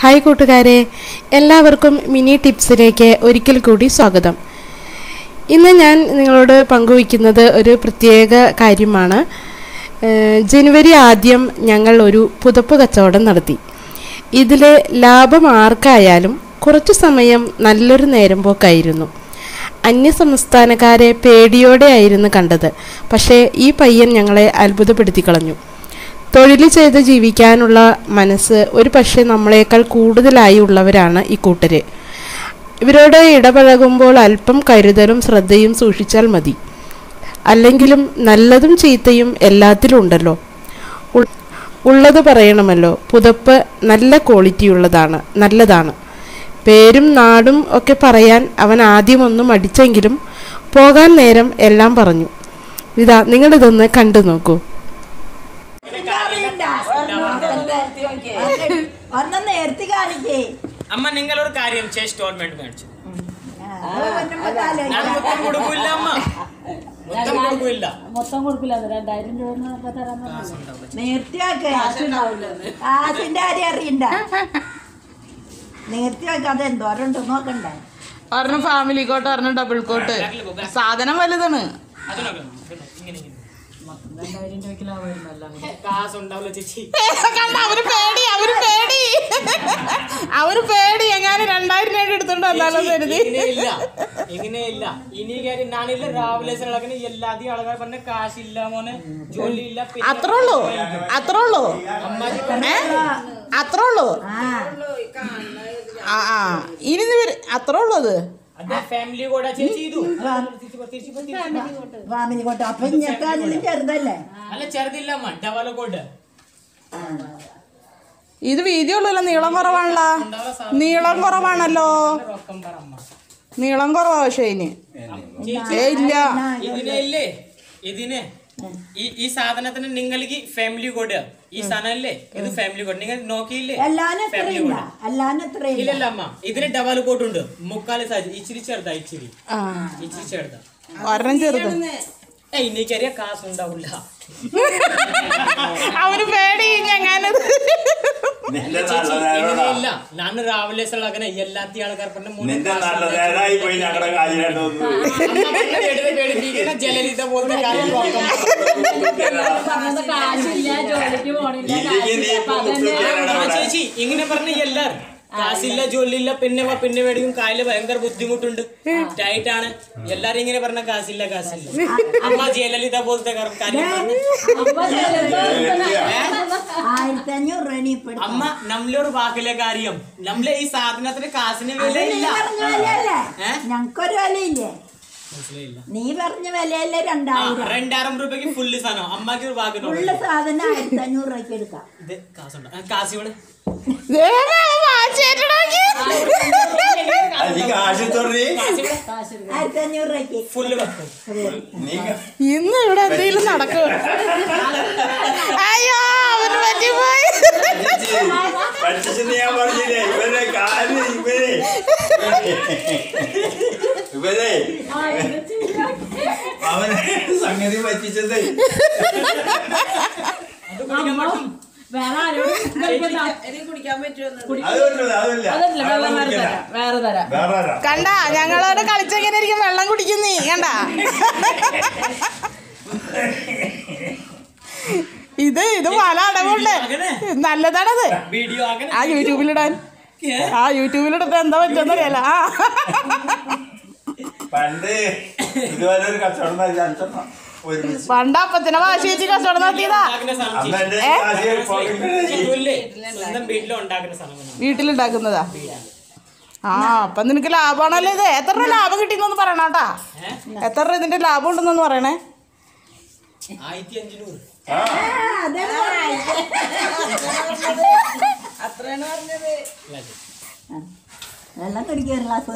Hi കൂട്ടുകാരെ എല്ലാവർക്കും mini ടിപ്സിലേക്ക് ഒരിക്കൽ കൂടി സ്വാഗതം ഇന്ന് ഞാൻ നിങ്ങളോട് പങ്കുവയ്ക്കുന്നത് ഒരു പ്രത്യേക കാര്യമാണ് ഏഹ് ജനുവരി ആദ്യം ഞങ്ങൾ ഒരു പുതപ്പ് കച്ചവടം നടത്തി ഇതിലെ ലാഭം ആർക്കായാലും കുറച്ചു സമയം നല്ലൊരു നേരം പോക്കായിരുന്നു അന്യസംസ്ഥാനക്കാരെ പേടിയോടെ ആയിരുന്നു കണ്ടത് പക്ഷേ ഈ പയ്യൻ ഞങ്ങളെ അത്ഭുതപ്പെടുത്തി കളഞ്ഞു തൊഴിൽ ചെയ്ത് ജീവിക്കാനുള്ള മനസ്സ് ഒരു പക്ഷേ നമ്മളെക്കാൾ കൂടുതലായി ഉള്ളവരാണ് ഈ കൂട്ടര് ഇവരോട് ഇടപഴകുമ്പോൾ അല്പം കരുതലും ശ്രദ്ധയും സൂക്ഷിച്ചാൽ മതി അല്ലെങ്കിലും നല്ലതും ചീത്തയും എല്ലാത്തിലും ഉണ്ടല്ലോ ഉൾ- ഉള്ളത് പറയണമല്ലോ പുതപ്പ് നല്ല ക്വാളിറ്റി ഉള്ളതാണ് നല്ലതാണ് പേരും നാടും ഒക്കെ പറയാൻ അവൻ ആദ്യമൊന്നും മടിച്ചെങ്കിലും പോകാൻ നേരം എല്ലാം പറഞ്ഞു ഇതാ നിങ്ങളിതൊന്ന് കണ്ടു നോക്കൂ ഒന്ന് നേരത്തെ കാണിക്കേ അമ്മ നിങ്ങളൊരു കാര്യം ചെയ് സ്റ്റോർമെന്റ് മേടിച്ചു കാലം ഞാൻ മൊത്തം കൊടുക്കില്ല അമ്മ മൊത്തം കൊടുക്കില്ല മൊത്തം കൊടുക്കില്ല അത് രണ്ടായിരം രൂപ തരാൻ നേർത്തിയാക്ക് കാശിന്റെ കാര്യം അറിയണ്ട നേർത്തിയാക്ക് അത് എന്തോരം ഉണ്ട് നോക്കണ്ടേ ഒരെണ്ണം ഫാമിലി കോട്ട് ഒരെണ്ണം ഡബിൾ കോട്ട് സാധനം വലുതാണ് അത് നോക്കണം ഇങ്ങനെ ഇങ്ങനെ കാശ് ഉണ്ടാവില്ല ചേച്ചി കണ്ട അവര് പേടി അവര് പേടി അവര് പേടി എങ്ങാനും രണ്ടായിരം രൂപ എടുത്തോണ്ട് വന്നാലോ കരുതി ഇങ്ങനെയില്ല ഇങ്ങനെയില്ല ഇനി കാര്യം ഞാനില്ല രാവിലെ നടക്കുന്ന എല്ലാതെയും ആൾക്കാർ പറഞ്ഞ കാശില്ല മോനെ ജോലി ഇല്ല പിന്നെ അത്രേ ഉള്ളൂ അത്രേ ഉള്ളൂ അമ്മാജി ഏ അത്രേ ഉള്ളൂ ആ ആ ആ ഇനി ഇത് വരും അത്രേ ഉള്ളൂ അത് അതെ ഫാമിലി കൂടെ ചേച്ചി ചെയ്തു തിരിച്ചു പോ, തിരിച്ചു പോ. ഫാമിലി കോട്ട അപ്പൊ ഇങ്ങനത്തെ അതിലും ചെറുതല്ലേ അല്ല ചെറുതില്ല അമ്മ ഡബലക്കോട്ട് ഇത് വീതി ഉള്ളല്ലോ നീളം കുറവാണല്ലോ നീളം കുറവാണല്ലോ റൊക്കം പറ അമ്മ നീളം കുറവാ പക്ഷേ ഇനി ഏ ഇല്ല ഇതിനെ ഇല്ലേ ഇതിനെ ഈ ഈ സാധനത്തിന് നിങ്ങൾക്ക് ഫാമിലി കോഡ് ഈ സാധനം ഇല്ലേ ഇത് ഫാമിലി കോഡ് നിങ്ങൾ നോക്കിയില്ലേ എല്ലാനും ഫാമിലി എത്രയില്ല കോഡ് എല്ലാനും എത്രയില്ല ഇല്ലല്ല അമ്മ ഇതിന് ഡബൽ കോട്ട് ഉണ്ട് മുക്കാല് സൈസ് ഇച്ചിരി ചെറുതാ ഇച്ചിരി ആ ഇച്ചിരി ചെറുതാ ഒരെണ്ണം ചെറുത് ഏ എനിക്കറിയാം കാശ് ഉണ്ടാവില്ല അവന് പേടി ഞങ്ങാനത് നിന്റെ ചേച്ചി നല്ലതേടാ ഇല്ല ഞാൻ രാവിലെ അങ്ങനെ എല്ലാത്തി ആൾക്കാർ പറഞ്ഞ മൂന്ന് നിന്റെ കാശ് നല്ലതേടായി പോയി ഞങ്ങളുടെ കാര്യമായിട്ട് വന്നു അമ്മ പറഞ്ഞ പേടി പേടിപ്പിക്കുന്ന ജലലിത പോലത്തെ കാര്യം നോക്കാം പറഞ്ഞത് കാശില്ല ജോലിക്ക് പോണില്ല ഇല്ലെങ്കിൽ നീ കാശില്ല അപ്പൊ അതന്നെ കുത്തുകേടാ ആ ഇവിടെ. ചേച്ചി ഇങ്ങനെ പറഞ്ഞ എല്ലാരും കാശില്ല ജോലിയില്ല പിന്നെ വാ, പിന്നെ മേടിക്കും കാലില് ഭയങ്കര ബുദ്ധിമുട്ടുണ്ട് ടൈറ്റ് ആണ് എല്ലാരും ഇങ്ങനെ പറഞ്ഞ കാശില്ല കാശില്ല അമ്മ ജയലളിത പോലത്തെ കാര്യം കാര്യം പറഞ്ഞ്. അപ്പൊ ചിലപ്പോ ആയിരത്തി അഞ്ഞൂറ് രൂപ നീ ഇപ്പൊ എടുത്തോ. അമ്മ നമ്മളൊരു വാക്കിലെ കാര്യം നമ്മളെ ഈ സാധനത്തിന് കാശിന് അത് നീ വിലയില്ല പറഞ്ഞ വിലയല്ലേ ഏ? ഞങ്ങൾക്കൊരു വിലയില്ലേ മനസ്സിലായില്ല നീ പറഞ്ഞ വിലയല്ലേ ആ രണ്ടായിരം രണ്ടായിരം രൂപയ്ക്ക് ഫുള്ള് സാധനം അമ്മക്ക് ഒരു വാക്കിനോ ഉള്ള സാധനം ആയിരത്തി അഞ്ഞൂറ് രൂപയ്ക്ക് എടുക്കാം ഇത് കാശുണ്ട് ആ, കാശ് ഇവിടെ അത് നീ കാശ് തൊറി ആയിരത്തി അഞ്ഞൂറ് രൂപയ്ക്ക് ഫുള്ള് വെക്കും നീ ഇന്ന് ഇവിടെ എന്തെങ്കിലും നടക്കും അയ്യോ അവന് പറ്റിപ്പോയി പഠിച്ചെന്ന് ഞാൻ പറഞ്ഞില്ലേ ഇവരെ കാല് ഇവരെ ഇവരെ അവനെ സംഗതി പറ്റിച്ചത് അത് കുടിക്കാൻ പറ്റും വേറെ ആരോടും കളിക്കണ്ട. അത് പറ്റില്ല അതല്ല അതല്ല വെള്ളം വേറെ കുടിക്കണ്ട. തരാം വേറെ തരാം വേറെ ആരാ? കണ്ട ഞങ്ങളോട് കളിച്ചെങ്ങനെ ഇരിക്കും വെള്ളം കുടിക്കുന്നീ കണ്ട ഇത് ഇത് പല അടവുണ്ട് നല്ലതാണത് വീഡിയോ അങ്ങനെ ആ യൂട്യൂബിലിടാൻ ആ യൂട്യൂബിലിടത്ത് എന്താ പറ്റുമെന്നറിയാല ആ പണ്ട് ഇതുപോലെ ഒരു കച്ചവടം നടത്തി അഞ്ചെണ്ണം ഒരുമിച്ച് പണ്ട് അപ്പത്തിനെ വാശി വെച്ച് കച്ചവടം നടത്തിയതാ ഉണ്ടാക്കുന്ന സാധനം അന്ന് ചേച്ചി. എന്റെ കാശ് പോക്കറ്റിൽ ചിറ്റൂല്ലേ സ്വന്തം വീട്ടിൽ ഉണ്ടാക്കുന്ന സാധനം വീട്ടിലുണ്ടാക്കുന്നതാ ആ അപ്പൊ നിനക്ക് ലാഭമാണല്ലോ ഇത് എത്ര രൂപ ലാഭം കിട്ടിയെന്നൊന്ന് പറയണാട്ടാ എത്ര രൂപ ഇതിന്റെ ലാഭം ഉണ്ടെന്നൊന്ന് പറയണേ ആയിരത്തി അഞ്ഞൂറ് ആ വെള്ളം കുടിക്കാൻ ഗ്ലാസ്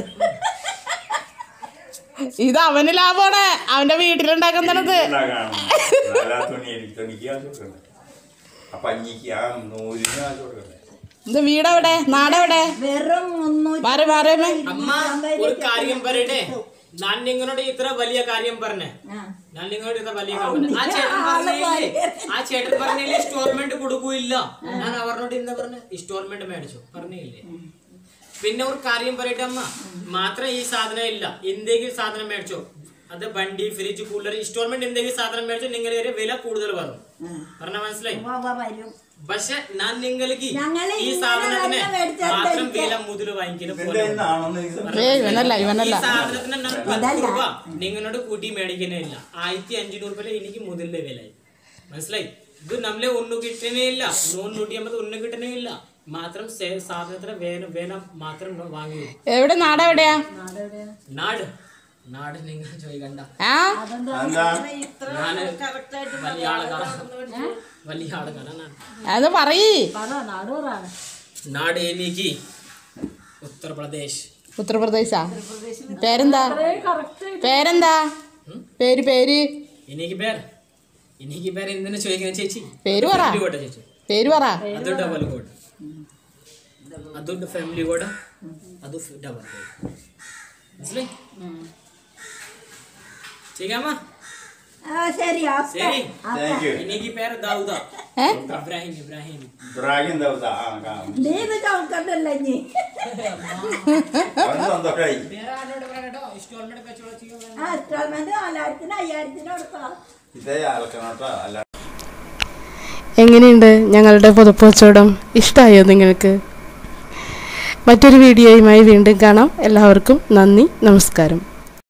ഇത് അവന് ലാഭമാണ് അവന്റെ വീട്ടിലുണ്ടാക്കുന്നത് ഉണ്ടാക്കണം. നാലാ തുണി എനിക്ക് തുണിക്ക് കാശ് കൊടുക്കണ്ടേ അപ്പൊ അഞ്ഞിക്ക് ആ നൂലിന് കാശ് കൊടുക്കണ്ടേ ഇത് വീടെവിടെ നാടെവിടെ വെറും മുന്നൂറ്റി മാറി മാറിയമ്മേ അമ്മ ഒരു കാര്യം പറയട്ടെ ഞാൻ നിങ്ങളോട് ഇത്ര വലിയ കാര്യം പറഞ്ഞേ ആ. ഞാൻ നിങ്ങളുടെ അടുത്ത വലിയ കമ്പനി ആ ചേട്ടൻ പറഞ്ഞില്ലേ ആ ചേട്ടൻ പറഞ്ഞില്ലേ ഇൻസ്റ്റോൾമെന്റ് കൊടുക്കൂല്ല ഞാൻ അവരോട് ഇന്ന് പറഞ്ഞ ഇൻസ്റ്റോൾമെന്റ് മേടിച്ചു പറഞ്ഞില്ലേ പിന്നെ ഒരു കാര്യം പറയട്ടെ അമ്മ മാത്രം ഈ സാധനം ഇല്ല എന്തെങ്കിലും സാധനം മേടിച്ചോ അത് വണ്ടി ഫ്രിഡ്ജ് കൂളർ ഇൻസ്റ്റോൾമെന്റ് എന്തെങ്കിലും സാധനം മേടിച്ചോ നിങ്ങളുടെ വില കൂടുതൽ വരും പറഞ്ഞ മനസ്സിലായി ഉവ്വ് ഉവ്വ് വരും പക്ഷെ ഞാൻ നിങ്ങൾക്ക് ഞങ്ങള് ഈ ഇങ്ങനെ സാധനത്തിന് തന്നെ മേടിച്ചാൽ മാത്രം ധരിക്കാം. വില മുതൽ വാങ്ങിക്കുന്ന ഇതിന്റെ പോലെ എന്നാണെന്ന് ഇത് ഏയ് ഇവനല്ല ഈ ഇവനല്ല സാധനത്തിന് ഞാൻ പത്ത് രൂപ നിങ്ങളോട് കൂട്ടി മേടിക്കുന്നേ ഇല്ല ആയിരത്തി അഞ്ഞൂറ് രൂപ എനിക്ക് മുതലിന്റെ വില മനസ്സിലായി ഇത് നമ്മളെ ഒന്നും കിട്ടണേ ഇല്ല നൂറ് നൂറ്റി അമ്പത് ഒന്നും കിട്ടണേ ഇല്ല മാത്രം സേ- സാധനത്തിന് വേന വേന മാത്രം വാങ്ങി എവിടെ നാടെവിടെയാ നാട് നാട് നിങ്ങൾ ചോദിക്കണ്ട ആ എന്താ ഞാന് വലിയ ആളുകളാണ് വലിയ ആളുകളാണ് ഞാൻ. അത് പറയ് പറ നാട് പറ നാട് എനിക്ക് ഉത്തർപ്രദേശ് ഉത്തർപ്രദേശാ പേരെന്താ കറക്റ്റ് പേരെന്താ പേര് പേര് എനിക്ക് പേര് എനിക്ക് പേര് എന്തിനാ ചോദിക്കുന്നത് ചേച്ചി പേര് പറ ഫാമിലി കോട്ട ചേച്ചി പേര് പറ ಅದು ಡಬಲ್ ಕೋಡ್ ಅದು ಫ್ಯಾಮಿಲಿ ಕೋಡ್ ಅದು ಡಬಲ್ ಕೋಡ್ മനസ്സിലായി ചെയ്യാമ ആ ശരി ഓക്കെ ശരി താങ്ക് യു എനിക്ക് പേര് ദാവൂദ ഏ ഇബ്രാഹിം ഇബ്രാഹിം ഇബ്രാഹിം ദൗദ ആ കാണാം നീ ഇത് ചവിട്ടണ്ടല്ലോ ഇനി അവന് സന്തോഷമായി ಬೇರೆ ಆರ್ಡರ್ ಬರട്ടോ ಇನ್ಸ್ಟಾಲ್ಮೆಂಟ್ ಕಚ್ಚೋಳ ചെയ്യാം ആ ഇൻസ്റ്റാൾമെന്റ് നാലായിരത്തിന് അയ്യായിരത്തിന് കൊടുക്കാം ഇതേ ആൾക്കണോട്ടോ അല്ല എങ്ങനെയുണ്ട് ഞങ്ങളുടെ പുതുപ്പോച്ചോടം ഇഷ്ടമായോ നിങ്ങൾക്ക് മറ്റൊരു വീഡിയോയുമായി വീണ്ടും കാണാം എല്ലാവർക്കും നന്ദി നമസ്കാരം